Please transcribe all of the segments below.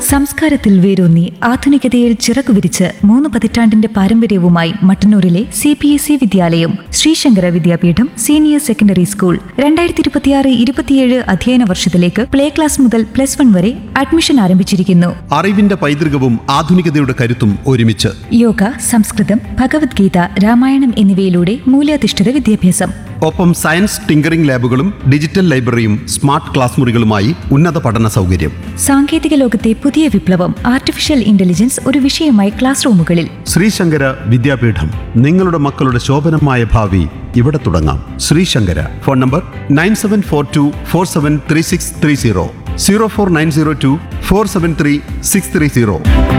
സംസ്കാരത്തിൽ വേരൂന്നി ആധുനികതയിൽ ചിറകുവിരിച്ച് മൂന്ന് പതിറ്റാണ്ടിന്റെ പാരമ്പര്യവുമായി മട്ടന്നൂരിലെ സി പി എസ് ഇ വിദ്യാലയം Sreesankara Vidyapeetham senior secondary school രണ്ടായിരത്തി ഇരുപത്തിയാറ് ഇരുപത്തിയേഴ് അധ്യയന വർഷത്തിലേക്ക് പ്ലേ ക്ലാസ് മുതൽ പ്ലസ് വൺ വരെ അഡ്മിഷൻ ആരംഭിച്ചിരിക്കുന്നു അറിവിന്റെ പൈതൃകവും ആധുനികതയുടെ കരുത്തും ഒരുമിച്ച് യോഗ സംസ്കൃതം ഭഗവത്ഗീത രാമായണം എന്നിവയിലൂടെ മൂല്യാധിഷ്ഠിത വിദ്യാഭ്യാസം ഒപ്പം സയൻസ് ടിങ്കറിംഗ് ലാബുകളും ഡിജിറ്റൽ ലൈബ്രറിയും സ്മാർട്ട് ക്ലാസ് മുറികളുമായി ഉന്നത പഠന സൗകര്യം സാങ്കേതിക ലോകത്തെ പുതിയ വിപ്ലവം ആർട്ടിഫിഷ്യൽ ഇന്റലിജൻസ് ഒരു വിഷയമായി ക്ലാസ് റൂമുകളിൽ ശ്രീശങ്കര വിദ്യാപീഠം നിങ്ങളുടെ മക്കളുടെ ശോഭനമായ ഭാവി ഇവിടെ തുടങ്ങാം Sreesankara phone number nine seven four two four seven three six three zero zero four nine zero two four seven three six three zero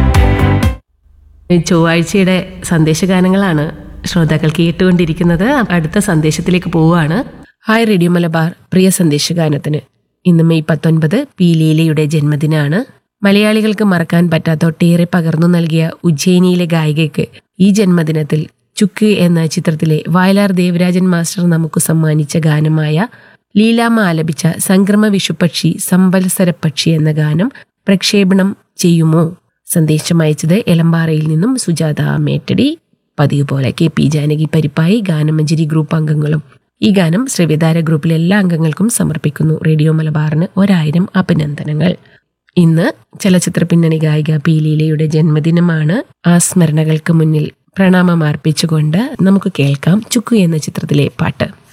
ഈ ചൊവ്വാഴ്ചയുടെ സന്ദേശഗാനങ്ങളാണ് ശ്രോതാക്കൾ കേട്ടുകൊണ്ടിരിക്കുന്നത് അടുത്ത സന്ദേശത്തിലേക്ക് പോവുകയാണ് ഹായ് റേഡിയോ മലബാർ പ്രിയ സന്ദേശഗാനത്തിന് ഇന്ന് മെയ് പത്തൊൻപത് പി ലീലയുടെ ജന്മദിനാണ് മലയാളികൾക്ക് മറക്കാൻ പറ്റാത്ത ഒട്ടേറെ പകർന്നു നൽകിയ ഉജ്ജയിനിയിലെ ഗായികയ്ക്ക് ഈ ജന്മദിനത്തിൽ ചുക്ക് എന്ന ചിത്രത്തിലെ വയലാർ ദേവരാജൻ മാസ്റ്റർ നമുക്ക് സമ്മാനിച്ച ഗാനമായ ലീലാമ്മ ആലപിച്ച സംക്രമ വിഷുപക്ഷി സംവത്സര പക്ഷി എന്ന ഗാനം പ്രക്ഷേപണം ചെയ്യുമോ സന്ദേശം അയച്ചത് എളമ്പാറയിൽ നിന്നും സുജാത മേറ്റടി പതിവ് പോലെ കെ പി ജാനകി പരിപ്പായി ഗാനമഞ്ജരി ഗ്രൂപ്പ് അംഗങ്ങളും ഈ ഗാനം ശ്രവിധാര ഗ്രൂപ്പിലെ എല്ലാ അംഗങ്ങൾക്കും സമർപ്പിക്കുന്നു റേഡിയോ മലബാറിന് ഒരായിരം അഭിനന്ദനങ്ങൾ ഇന്ന് ചലച്ചിത്ര പിന്നണി ഗായിക പി ലീലയുടെ ജന്മദിനമാണ് ആ സ്മരണകൾക്ക് മുന്നിൽ പ്രണാമം അർപ്പിച്ചുകൊണ്ട് നമുക്ക് കേൾക്കാം ചുക്കു എന്ന ചിത്രത്തിലെ പാട്ട്